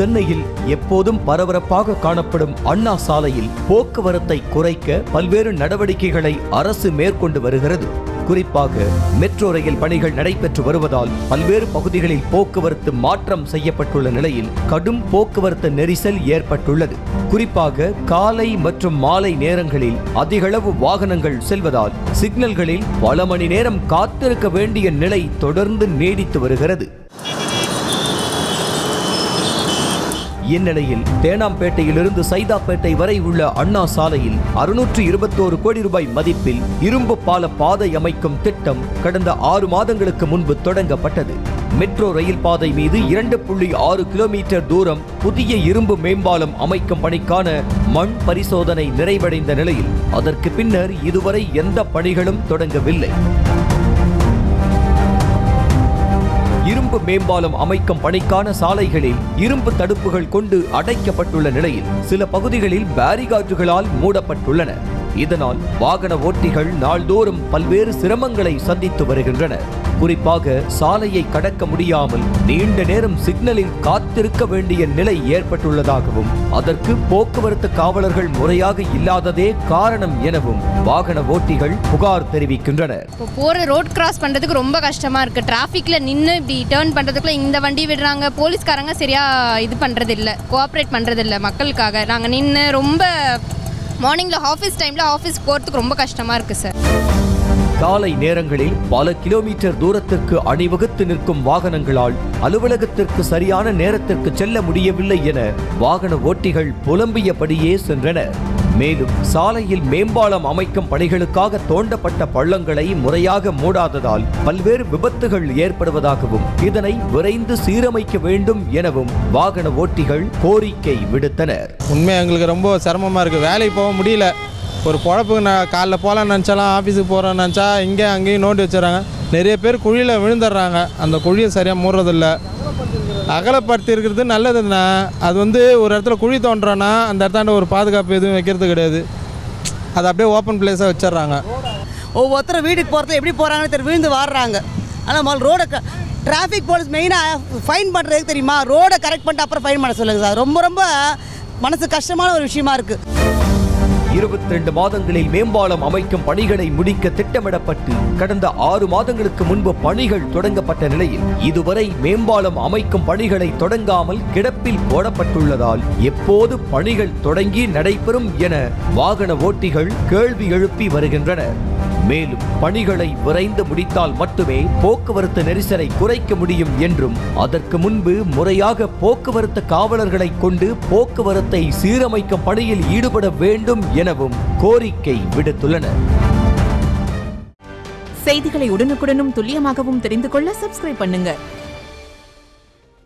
சென்னையில் எப்போதும் பரபரப்பாக காணப்படும் அண்ணா சாலையில் போக்குவரத்தை குறைக்க பல்வேறு நடவடிக்கைகளை அரசு மேற்கொண்டு வருகிறது குறிப்பாக மெட்ரோ ரயில் பணிகள் நடைபெற்று வருவதால் பல்வேறு பகுதிகளில் போக்குவரத்து மாற்றம் செய்யப்பட்டுள்ள நிலையில் கடும் போக்குவரத்து நெரிசல் ஏற்பட்டுள்ளது குறிப்பாக காலை மற்றும் மாலை நேரங்களில் அதிகளவு வாகனங்கள் செல்வதால் சிக்னல்களில் பல மணி நேரம் காத்திருக்க வேண்டிய நிலை தொடர்ந்து நீடித்து வருகிறது இந்நிலையில் தேனாம்பேட்டையிலிருந்து சைதாப்பேட்டை வரை உள்ள அண்ணா சாலையில் அறுநூற்று இருபத்தோரு கோடி ரூபாய் மதிப்பில் இரும்பு பால பாதை அமைக்கும் திட்டம் கடந்த ஆறு மாதங்களுக்கு முன்பு தொடங்கப்பட்டது மெட்ரோ ரயில் பாதை மீது இரண்டு புள்ளி ஆறு கிலோமீட்டர் தூரம் புதிய இரும்பு மேம்பாலம் அமைக்கும் பணிக்கான மண் பரிசோதனை நிறைவடைந்த நிலையில் அதற்கு பின்னர் இதுவரை எந்த பணிகளும் தொடங்கவில்லை இரும்பு மேம்பாலம் அமைக்கும் பணிக்கான சாலைகளில் இரும்பு தடுப்புகள் கொண்டு அடைக்கப்பட்டுள்ள நிலையில் சில பகுதிகளில் பேரிகார்டுகளால் மூடப்பட்டுள்ளன இதனால் வாகன ஓட்டிகள் நாள்தோறும் பல்வேறு சிரமங்களை சந்தித்து வருகின்றனர் குறிப்பாக சாலையை கடக்க முடியாமல் நீண்ட நேரம் சிக்னலில் காத்திருக்க வேண்டிய நிலை ஏற்பட்டுள்ளதாகவும் அதற்கு போக்குவரத்து காவலர்கள் முறையாக இல்லாததே காரணம் எனவும் வாகன ஓட்டிகள் புகார் தெரிவிக்கின்றனர் இப்போ போகிற ரோட் கிராஸ் பண்ணுறதுக்கு ரொம்ப கஷ்டமாக இருக்குது டிராஃபிக்கில் நின்று இப்படி டேர்ன் பண்ணுறதுக்குள்ள இந்த வண்டி விடுறாங்க போலீஸ்காரங்க சரியாக இது பண்ணுறது இல்லை கோஆப்ரேட் பண்ணுறது இல்லை மக்களுக்காக நாங்கள் நின்று ரொம்ப மார்னிங்கில் ஆஃபீஸ் டைமில் ஆஃபீஸ் போகிறதுக்கு ரொம்ப கஷ்டமாக இருக்குது சார் காலை நேரங்களில் பல கிலோமீட்டர் தூரத்திற்கு அணிவகுத்து நிற்கும் வாகனங்களால் அலுவலகத்திற்கு சரியான நேரத்திற்கு செல்ல முடியவில்லை என வாகன ஓட்டிகள் புலம்பியபடியே சென்றனர் மேலும் சாலையில் மேம்பாலம் அமைக்கும் பணிகளுக்காக தோண்டப்பட்ட பள்ளங்களை முறையாக மூடாததால் பல்வேறு விபத்துகள் ஏற்படுவதாகவும் இதனை விரைந்து சீரமைக்க வேண்டும் எனவும் வாகன ஓட்டிகள் கோரிக்கை விடுத்தனர் உண்மை எங்களுக்கு ரொம்ப சிரமமாக இருக்குது வேலைக்கு போக முடியல ஒரு பொழப்புக்கு நான் காலைல போகலான்னு நினச்சாலும் ஆஃபீஸுக்கு போகிறேன்னு நினச்சா இங்கே அங்கேயும் நோண்டி வச்சுறாங்க நிறைய பேர் குழியில் விழுந்துடுறாங்க அந்த குழியை சரியாக மூடுறதில்ல அகலப்படுத்தி இருக்கிறது நல்லதுன்னா அது வந்து ஒரு இடத்துல குழி தோண்டுறோன்னா அந்த இடத்தாண்ட ஒரு பாதுகாப்பு எதுவும் வைக்கிறது கிடையாது அது அப்படியே ஓப்பன் பிளேஸாக வச்சிடுறாங்க ஒவ்வொருத்தரும் வீட்டுக்கு போகிறதுல எப்படி போகிறாங்கன்னு தெரியல விழுந்து வாடுறாங்க ஆனால் முதல்ல ரோடை க டிராஃபிக் போலீஸ் மெயினாக ஃபைன் பண்ணுறதுக்கு தெரியுமா ரோடை கரெக்ட் பண்ணிட்டு அப்புறம் ஃபைன் பண்ண சொல்லுங்கள் சார் ரொம்ப ரொம்ப மனசு கஷ்டமான ஒரு விஷயமா இருக்குது இருபத்தி ரெண்டு மாதங்களில் மேம்பாலம் அமைக்கும் பணிகளை முடிக்க திட்டமிடப்பட்டு கடந்த ஆறு மாதங்களுக்கு முன்பு பணிகள் தொடங்கப்பட்ட நிலையில் இதுவரை மேம்பாலம் அமைக்கும் பணிகளை தொடங்காமல் கிடப்பில் போடப்பட்டுள்ளதால் எப்போது பணிகள் தொடங்கி நடைபெறும் என வாகன ஓட்டிகள் கேள்வி எழுப்பி வருகின்றனர் மேலும் பணிகளை விரைந்து முடித்தால் மட்டுமே போக்குவரத்து நெரிசலை குறைக்க முடியும் என்றும் அதற்கு முன்பு முறையாக போக்குவரத்து காவலர்களை கொண்டு போக்குவரத்தை சீரமைக்கும் பணியில் ஈடுபட வேண்டும் எனவும் கோரிக்கை விடுத்துள்ளனர் செய்திகளை உடனுக்குடனும் துல்லியமாகவும் தெரிந்து கொள்ள சப்ஸ்கிரைப் பண்ணுங்க